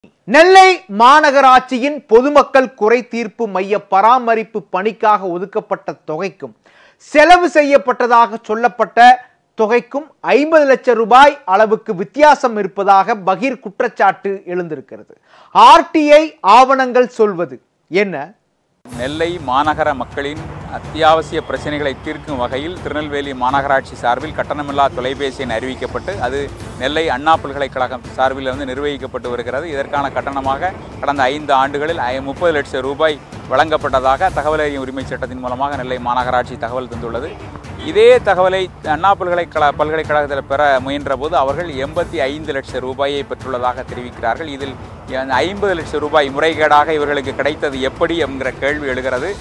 நெல்லை மாநகராட்சியின் பொதுமக்கள் குறை தீர்ப்பு மைய பராமரிப்பு பணிக்காக ஒதுக்கப்பட்ட தொகைக்கும் செலவு செய்யப்பட்டதாக சொல்லப்பட்ட தொகைக்கும் ஐம்பது லட்சம் ரூபாய் அளவுக்கு வித்தியாசம் இருப்பதாக பகீர் குற்றச்சாட்டு எழுந்திருக்கிறது ஆர்டிஐ ஆவணங்கள் சொல்வது என்ன நெல்லை மாநகர மக்களின் அத்தியாவசிய பிரச்சனைகளை தீர்க்கும் வகையில் திருநெல்வேலி மாநகராட்சி சார்பில் கட்டணமில்லா தொலைபேசி எண் அறிவிக்கப்பட்டு அது நெல்லை அண்ணா பல்கலைக்கழகம் சார்பில் வந்து நிர்வகிக்கப்பட்டு வருகிறது இதற்கான கட்டணமாக கடந்த ஐந்து ஆண்டுகளில் ஐ- முப்பது லட்சம் ரூபாய் வழங்கப்பட்டதாக தகவல் அறியும் உரிமை சட்டத்தின் மூலமாக நெல்லை மாநகராட்சி தகவல் தந்துள்ளது இதே தகவலை அண்ணா பல்கலைக்கழக பல்கலைக்கழகத்தில் பெற முயன்ற போது அவர்கள் எண்பத்தி ஐந்து லட்சம் ரூபாயை பெற்றுள்ளதாக தெரிவிக்கிறார்கள் இதில் ஐம்பது லட்சம் ரூபாய் முறைகேடாக இவர்களுக்கு கிடைத்தது எப்படி என்கிற கேள்வி எழுகிறது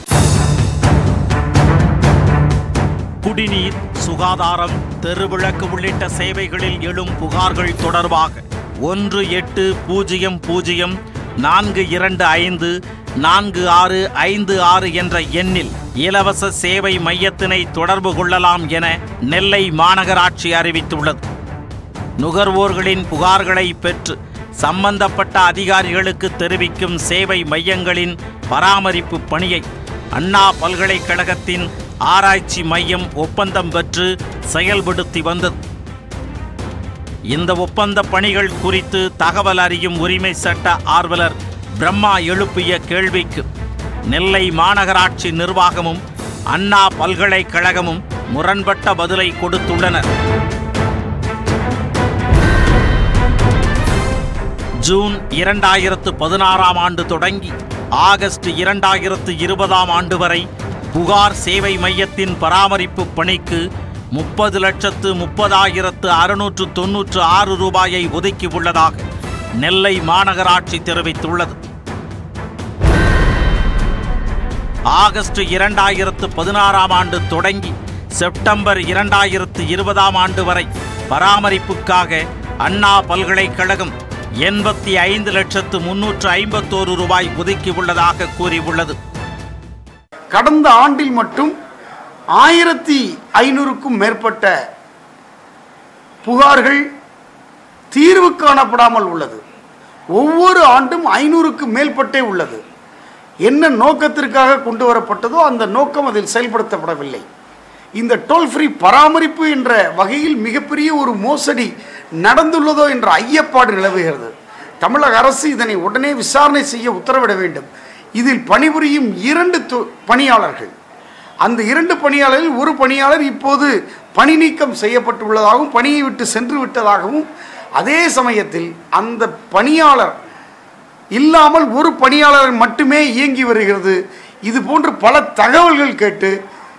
குடிநீர் சுகாதாரம் தெருவிளக்கு உள்ளிட்ட சேவைகளில் எழும் புகார்கள் தொடர்பாக ஒன்று எட்டு பூஜ்ஜியம் பூஜ்ஜியம் நான்கு இரண்டு ஐந்து நான்கு ஆறு ஐந்து ஆறு என்ற எண்ணில் இலவச சேவை மையத்தினை தொடர்பு கொள்ளலாம் என நெல்லை மாநகராட்சி அறிவித்துள்ளது நுகர்வோர்களின் புகார்களை பெற்று சம்பந்தப்பட்ட அதிகாரிகளுக்கு தெரிவிக்கும் சேவை மையங்களின் பராமரிப்பு பணியை அண்ணா பல்கலைக்கழகத்தின் ஆராய்ச்சி மையம் ஒப்பந்தம் பெற்று செயல்படுத்தி வந்தது இந்த ஒப்பந்த பணிகள் குறித்து தகவல் அறியும் உரிமை சட்ட ஆர்வலர் பிரம்மா எழுப்பிய கேள்விக்கு நெல்லை மாநகராட்சி நிர்வாகமும் அண்ணா பல்கலைக்கழகமும் முரண்பட்ட பதிலை கொடுத்துள்ளனர் ஜூன் இரண்டாயிரத்து பதினாறாம் ஆண்டு தொடங்கி ஆகஸ்ட் இரண்டாயிரத்து இருபதாம் ஆண்டு வரை புகார் சேவை மையத்தின் பராமரிப்பு பணிக்கு முப்பது லட்சத்து முப்பதாயிரத்து அறுநூற்று தொன்னூற்று ஆறு ரூபாயை ஒதுக்கியுள்ளதாக நெல்லை மாநகராட்சி தெரிவித்துள்ளது ஆகஸ்ட் இரண்டாயிரத்து பதினாறாம் ஆண்டு தொடங்கி செப்டம்பர் இரண்டாயிரத்து இருபதாம் ஆண்டு வரை பராமரிப்புக்காக அண்ணா பல்கலைக்கழகம் எண்பத்தி ஐந்து லட்சத்து முன்னூற்று ஐம்பத்தோரு ரூபாய் ஒதுக்கியுள்ளதாக கூறியுள்ளது கடந்த ஆண்டில் மட்டும் ஆயிரத்தி ஐநூறுக்கும் மேற்பட்ட புகார்கள் தீர்வு காணப்படாமல் உள்ளது ஒவ்வொரு ஆண்டும் ஐநூறுக்கு மேற்பட்டே உள்ளது என்ன நோக்கத்திற்காக கொண்டு வரப்பட்டதோ அந்த நோக்கம் அதில் செயல்படுத்தப்படவில்லை இந்த டோல் ஃப்ரீ பராமரிப்பு என்ற வகையில் மிகப்பெரிய ஒரு மோசடி நடந்துள்ளதோ என்ற ஐயப்பாடு நிலவுகிறது தமிழக அரசு இதனை உடனே விசாரணை செய்ய உத்தரவிட வேண்டும் இதில் பணிபுரியும் இரண்டு தொ- பணியாளர்கள் அந்த இரண்டு பணியாளரில் ஒரு பணியாளர் இப்போது பணி நீக்கம் செய்யப்பட்டுள்ளதாகவும் பணியை விட்டு சென்று விட்டதாகவும் அதே சமயத்தில் அந்த பணியாளர் இல்லாமல் ஒரு பணியாளர் மட்டுமே இயங்கி வருகிறது இது போன்று பல தகவல்கள் கேட்டு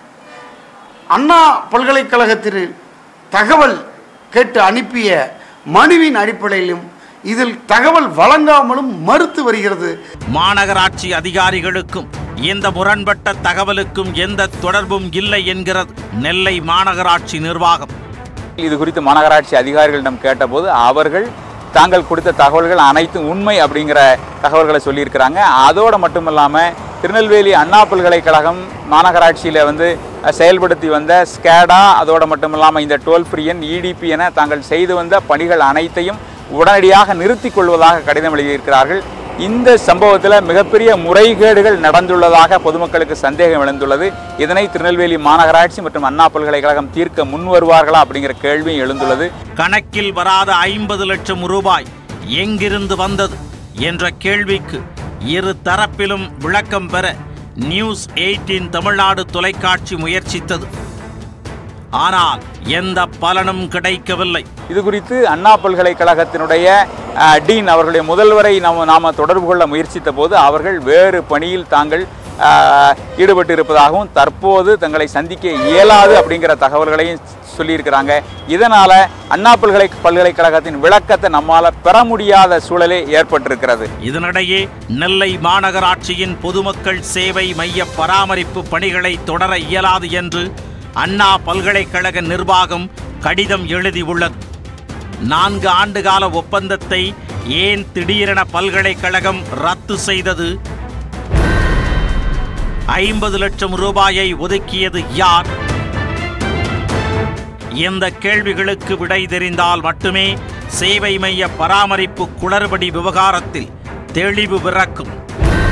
அண்ணா பல்கலைக்கழகத்தில் தகவல் கேட்டு அனுப்பிய மனுவின் அடிப்படையிலும் இதில் தகவல் வழங்காமலும் மறுத்து வருகிறது மாநகராட்சி அதிகாரிகளுக்கும் இந்த முரண்பட்ட தகவலுக்கும் எந்த தொடர்பும் இல்லை என்கிறது நெல்லை மாநகராட்சி நிர்வாகம் இது குறித்து மாநகராட்சி அதிகாரிகளிடம் கேட்டபோது அவர்கள் தாங்கள் கொடுத்த தகவல்கள் அனைத்தும் உண்மை அப்படிங்கிற தகவல்களை சொல்லியிருக்கிறாங்க அதோடு மட்டும் இல்லாமல் திருநெல்வேலி அண்ணா பல்கலைக்கழகம் மாநகராட்சியில் வந்து அஹ், செயல்படுத்தி வந்த ஸ்கேடா அதோடு மட்டும் இல்லாமல் இந்த டோல் ஃப்ரீ எண் இடிபி என தாங்கள் செய்து வந்த பணிகள் அனைத்தையும் உடனடியாக நிறுத்திக் கொள்வதாக கடிதம் எழுதியிருக்கிறார்கள் இந்த சம்பவத்தில் மிகப்பெரிய முறைகேடுகள் நடந்துள்ளதாக பொதுமக்களுக்கு சந்தேகம் எழுந்துள்ளது இதனை திருநெல்வேலி மாநகராட்சி மற்றும் அண்ணா பல்கலைக்கழகம் தீர்க்க முன் வருவார்களா அப்படிங்கிற கேள்வியும் எழுந்துள்ளது கணக்கில் வராத ஐம்பது லட்சம் ரூபாய் எங்கிருந்து வந்தது என்ற கேள்விக்கு இரு தரப்பிலும் விளக்கம் பெற நியூஸ் எயிட்டின் தமிழ்நாடு தொலைக்காட்சி முயற்சித்தது ஆனால் எந்த பலனும் கிடைக்கவில்லை இது குறித்து அண்ணா பல்கலைக்கழகத்தினுடைய அஹ், டீன் அவர்களுடைய முதல்வரை நாம் நாம் தொடர்பு கொள்ள முயற்சித்த போது அவர்கள் வேறு பணியில் தாங்கள் அஹ், ஈடுபட்டு இருப்பதாகவும் தற்போது தங்களை சந்திக்க இயலாது அப்படிங்கிற தகவல்களையும் சொல்லியிருக்கிறாங்க இதனால் அண்ணா பல்கலை பல்கலைக்கழகத்தின் விளக்கத்தை நம்மால் பெற முடியாத சூழலே ஏற்பட்டிருக்கிறது இதனிடையே நெல்லை மாநகராட்சியின் பொதுமக்கள் சேவை மைய பராமரிப்பு பணிகளை தொடர இயலாது என்று அண்ணா பல்கலைக்கழக நிர்வாகம் கடிதம் எழுதியுள்ளது நான்கு ஆண்டுகால ஒப்பந்தத்தை ஏன் திடீரென பல்கலைக்கழகம் ரத்து செய்தது ஐம்பது லட்சம் ரூபாயை ஒதுக்கியது யார் இந்த கேள்விகளுக்கு விடை தெரிந்தால் மட்டுமே சேவை மைய பராமரிப்பு குளறுபடி விவகாரத்தில் தெளிவு பிறக்கும்